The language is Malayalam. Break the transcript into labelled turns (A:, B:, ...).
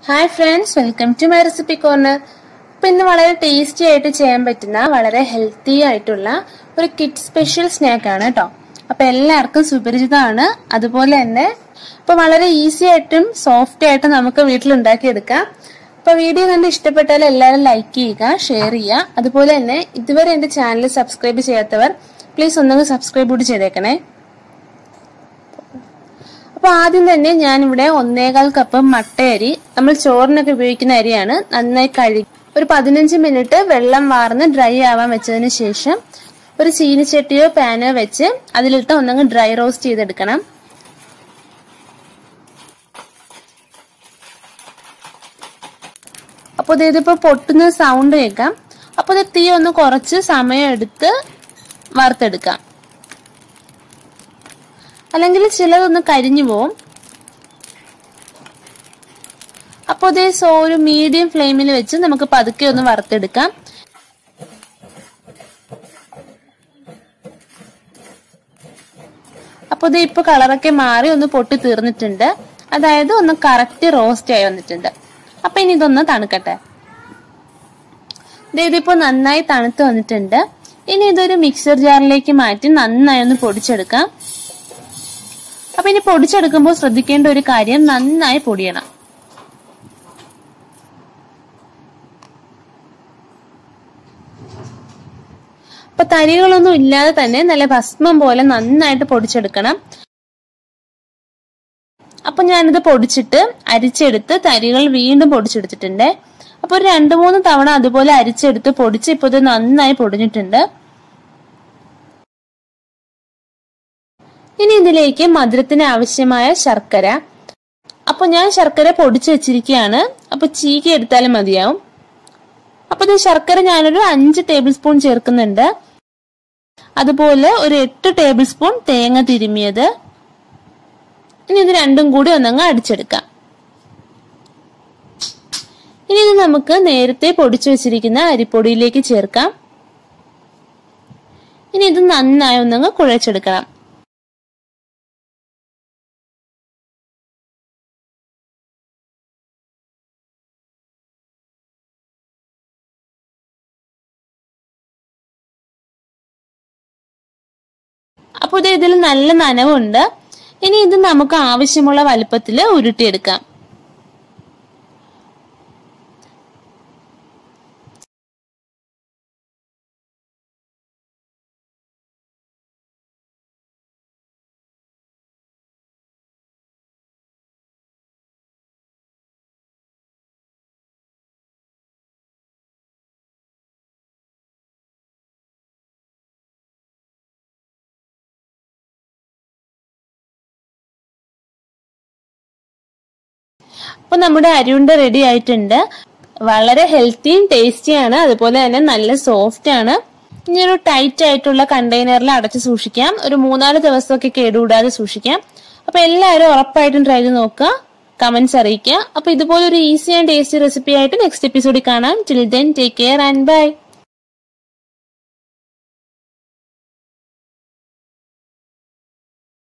A: hi friends welcome to my recipe corner അപ്പൊ ഇന്ന് വളരെ ടേസ്റ്റി ആയിട്ട് ചെയ്യാൻ പറ്റുന്ന വളരെ ഹെൽത്തി ആയിട്ടുള്ള ഒരു കിഡ് സ്പെഷ്യൽ സ്നാക്ക് ആണ് കേട്ടോ അപ്പൊ എല്ലാവർക്കും സുപരിചിതമാണ് അതുപോലെ തന്നെ ഇപ്പൊ വളരെ ഈസി ആയിട്ടും സോഫ്റ്റ് ആയിട്ടും നമുക്ക് വീട്ടിൽ ഉണ്ടാക്കിയെടുക്കാം അപ്പൊ വീഡിയോ കണ്ട് ഇഷ്ടപ്പെട്ടാൽ എല്ലാവരും ലൈക്ക് ചെയ്യുക ഷെയർ ചെയ്യുക അതുപോലെ തന്നെ ഇതുവരെ എന്റെ ചാനൽ സബ്സ്ക്രൈബ് ചെയ്യാത്തവർ പ്ലീസ് ഒന്നങ്ങ് സബ്സ്ക്രൈബ് കൂടി ചെയ്തേക്കണേ അപ്പൊ ആദ്യം തന്നെ ഞാൻ ഇവിടെ ഒന്നേകാൽ കപ്പ് മട്ടയരി നമ്മൾ ചോറിനൊക്കെ ഉപയോഗിക്കുന്ന അരിയാണ് നന്നായി കഴുകി ഒരു പതിനഞ്ച് മിനിറ്റ് വെള്ളം വാർന്ന് ഡ്രൈ ആവാൻ വെച്ചതിന് ശേഷം ഒരു ചീനിച്ചട്ടിയോ പാനോ വെച്ച് അതിലിട്ട് ഒന്നങ്ങ് ഡ്രൈ റോസ്റ്റ് ചെയ്തെടുക്കണം അപ്പോൾ ഇതിപ്പോ പൊട്ടുന്ന സൗണ്ട് കേൾക്കാം അപ്പോൾ ഇത് തീ ഒന്ന് കുറച്ച് സമയം എടുത്ത് വറുത്തെടുക്കാം അല്ലെങ്കിൽ ചിലതൊന്ന് കരിഞ്ഞു പോവും അപ്പോൾ ഇതേ സോ ഒരു മീഡിയം ഫ്ലെയിമിൽ വെച്ച് നമുക്ക് പതുക്കെ ഒന്ന് വറുത്തെടുക്കാം അപ്പോൾ ഇത് ഇപ്പൊ കളറൊക്കെ മാറി ഒന്ന് പൊട്ടി തീർന്നിട്ടുണ്ട് അതായത് ഒന്ന് കറക്റ്റ് റോസ്റ്റ് ആയി വന്നിട്ടുണ്ട് അപ്പൊ ഇനി ഇതൊന്ന് തണുക്കട്ടെ ഇതിപ്പോ നന്നായി തണുത്ത് വന്നിട്ടുണ്ട് ഇനി ഇതൊരു മിക്സർ ജാറിലേക്ക് മാറ്റി നന്നായി ഒന്ന് പൊടിച്ചെടുക്കാം അപ്പൊ ഇനി പൊടിച്ചെടുക്കുമ്പോൾ ശ്രദ്ധിക്കേണ്ട ഒരു കാര്യം നന്നായി പൊടിയണം അപ്പൊ തരികളൊന്നും ഇല്ലാതെ തന്നെ നല്ല ഭസ്മം പോലെ നന്നായിട്ട് പൊടിച്ചെടുക്കണം അപ്പൊ ഞാനിത് പൊടിച്ചിട്ട് അരിച്ചെടുത്ത് തരികൾ വീണ്ടും പൊടിച്ചെടുത്തിട്ടുണ്ട് അപ്പൊ ഒരു രണ്ടു മൂന്ന് തവണ അതുപോലെ അരിച്ചെടുത്ത് പൊടിച്ച് ഇപ്പൊ ഇത് നന്നായി പൊടിഞ്ഞിട്ടുണ്ട് ഇനി ഇതിലേക്ക് മധുരത്തിന് ആവശ്യമായ ശർക്കര അപ്പൊ ഞാൻ ശർക്കര പൊടിച്ചു വെച്ചിരിക്കുകയാണ് അപ്പൊ ചീകി എടുത്താലും മതിയാവും അപ്പൊ ഇത് ശർക്കര ഞാനൊരു അഞ്ച് ടേബിൾ സ്പൂൺ ചേർക്കുന്നുണ്ട് അതുപോലെ ഒരു എട്ട് ടേബിൾ സ്പൂൺ തേങ്ങ തിരുമിയത് ഇനി ഇത് രണ്ടും കൂടി ഒന്നങ്ങ് അടിച്ചെടുക്കാം ഇനി ഇത് നമുക്ക് നേരത്തെ പൊടിച്ചു വെച്ചിരിക്കുന്ന അരിപ്പൊടിയിലേക്ക് ചേർക്കാം ഇനി ഇത് നന്നായി ഒന്നങ്ങ് കുഴച്ചെടുക്കണം അപ്പോൾ ഇത് ഇതിൽ നല്ല നനവുണ്ട് ഇനി ഇത് നമുക്ക് ആവശ്യമുള്ള വലുപ്പത്തിൽ ഉരുട്ടിയെടുക്കാം അപ്പൊ നമ്മുടെ അരിയുണ്ട റെഡി ആയിട്ടുണ്ട് വളരെ ഹെൽത്തിയും ടേസ്റ്റിയാണ് അതുപോലെ തന്നെ നല്ല സോഫ്റ്റ് ആണ് ഇനി ഒരു ടൈറ്റ് ആയിട്ടുള്ള കണ്ടെയ്നറിൽ അടച്ച് സൂക്ഷിക്കാം ഒരു മൂന്നാല് ദിവസമൊക്കെ കേടുകൂടാതെ സൂക്ഷിക്കാം അപ്പൊ എല്ലാവരും ഉറപ്പായിട്ടും ട്രൈ ചെയ്ത് നോക്കുക കമന്റ്സ് അറിയിക്കുക അപ്പൊ ഇതുപോലെ ഒരു ഈസി ആൻഡ് ടേസ്റ്റി റെസിപ്പി ആയിട്ട് നെക്സ്റ്റ് എപ്പിസോഡിൽ കാണാം till then take care and by